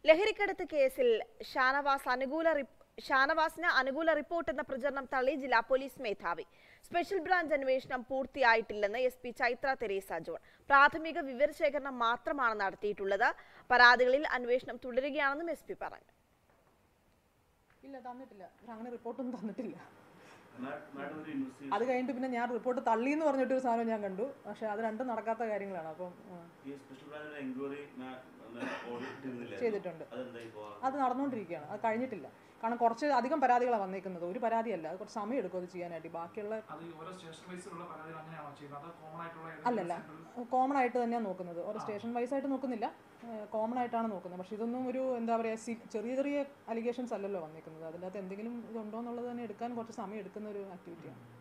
ലഹരിക്കടത്ത് കേസിൽ ഷാനവാസ് അനുകൂല റിപ്പ് ഷാനവാസിന് അനുകൂല റിപ്പോർട്ട് എന്ന പ്രചരണം തള്ളി ജില്ലാ പോലീസ് മേധാവി സ്പെഷ്യൽ ബ്രാഞ്ച് അന്വേഷണം പൂർത്തിയായിട്ടില്ലെന്ന് S P Chaitra Teresa John പ്രാഥമിക വിവരശേഖരണം മാത്രമാണ് നടത്തിയിട്ടുള്ളത് പരാതികളിൽ അന്വേഷണം തുടരുകയാണെന്നും എസ് പി പറഞ്ഞു ഇല്ല തന്നിട്ടില്ല പക്ഷെ അങ്ങനെ റിപ്പോർട്ടൊന്നും തന്നിട്ടില്ല മാഡം ഒരു ഇൻവെസ്റ്റിഗേഷൻ അത് കഴിഞ്ഞിട്ട് പിന്നെ ഞാൻ റിപ്പോർട്ട് തള്ളി എന്ന് പറഞ്ഞിട്ട് ഒരു സാധനം ഞാൻ കണ്ടു പക്ഷെ അത് രണ്ടും നടക്കാത്ത കാര്യങ്ങളാണ് അപ്പം ആ, ഈ സ്പെഷ്യൽ ബ്രാഞ്ചിന്റെ എൻക്വയറി ഓഡിറ്റ് ചെയ്തില്ല ചെയ്തിട്ടുണ്ട് അതെന്താ ഇപ്പോ അത് നടന്നുകൊണ്ടിരിക്കുകയാണ് അത് കഴിഞ്ഞിട്ടില്ല കാരണം കുറച്ച് അധികം പരാതികളാണ് വന്നേക്കുന്നത് ഒരു പരാതിയല്ല അത് കുറച്ച് സമയം എടുക്കും അത് ചെയ്യാനായിട്ട് ബാക്കിയുള്ള അത് ഈ ഓരോ സ്റ്റേഷൻ വൈസിലുള്ള പരാതികൾ അങ്ങനെയാണോ ചെയ്യുന്നത് അത് കോമൺ ആയിട്ടുള്ള അല്ലല്ല കോമൺ ആയിട്ട് തന്നെയാണ് നോക്കുന്നത് ഒരു സ്റ്റേഷൻ വൈസ് ആയിട്ട് നോക്കുന്നില്ല കോമൺ ആയിട്ടാണ് നോക്കുന്നത് പക്ഷെ ഇതൊന്നും ഒരു എന്താ പറയുക ചെറിയ ചെറിയ അലിഗേഷൻസ് അല്ലല്ലോ വന്നേക്കുന്നത് അതിൻ്റെ അകത്ത് എന്തെങ്കിലും ഇതുണ്ടോ എന്നുള്ളത് തന്നെ എടുക്കാൻ കുറച്ച് സമയം എടുക്കുന്ന ഒരു ആക്ടിവിറ്റിയാണ്